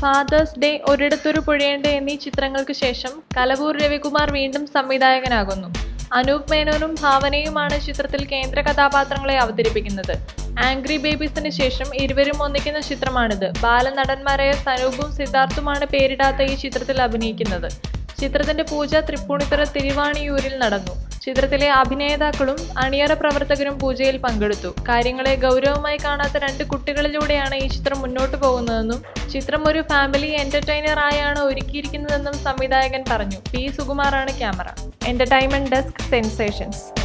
fathers day ഒരിടത്തൊരു പുഴയുണ്ട് എന്നീ ചിത്രങ്ങൾക്ക് ശേഷം കലവൂർ രവികുമാർ വീണ്ടും സംവിധായകനാകുന്നു അനൂപ് മേനോനും ഭാവനയുമാണ് ചിത്രത്തിൽ കേന്ദ്ര കഥാപാത്രങ്ങളെ അവതരിപ്പിക്കുന്നത് ആംഗ്രി ബേബീസിന് ശേഷം ഇരുവരും ഒന്നിക്കുന്ന ചിത്രമാണിത് ബാലനടന്മാരായ സനൂപും സിദ്ധാർത്ഥുമാണ് പേരിടാത്ത ഈ ചിത്രത്തിൽ അഭിനയിക്കുന്നത് ചിത്രത്തിന്റെ പൂജ തൃപ്പൂണിത്തുറ തിരുവാണിയൂരിൽ നടന്നു ചിത്രത്തിലെ അഭിനേതാക്കളും അണിയറ പ്രവർത്തകരും പൂജയിൽ പങ്കെടുത്തു കാര്യങ്ങളെ ഗൗരവമായി കാണാത്ത രണ്ട് കുട്ടികളിലൂടെയാണ് ഈ ചിത്രം മുന്നോട്ട് പോകുന്നതെന്നും ചിത്രം ഒരു ഫാമിലി എന്റർടൈനർ ആയാണ് ഒരുക്കിയിരിക്കുന്നതെന്നും സംവിധായകൻ പറഞ്ഞു പി സുകുമാറാണ് ക്യാമറ എന്റർടൈൻമെന്റ് ഡെസ്ക് സെൻസേഷൻസ്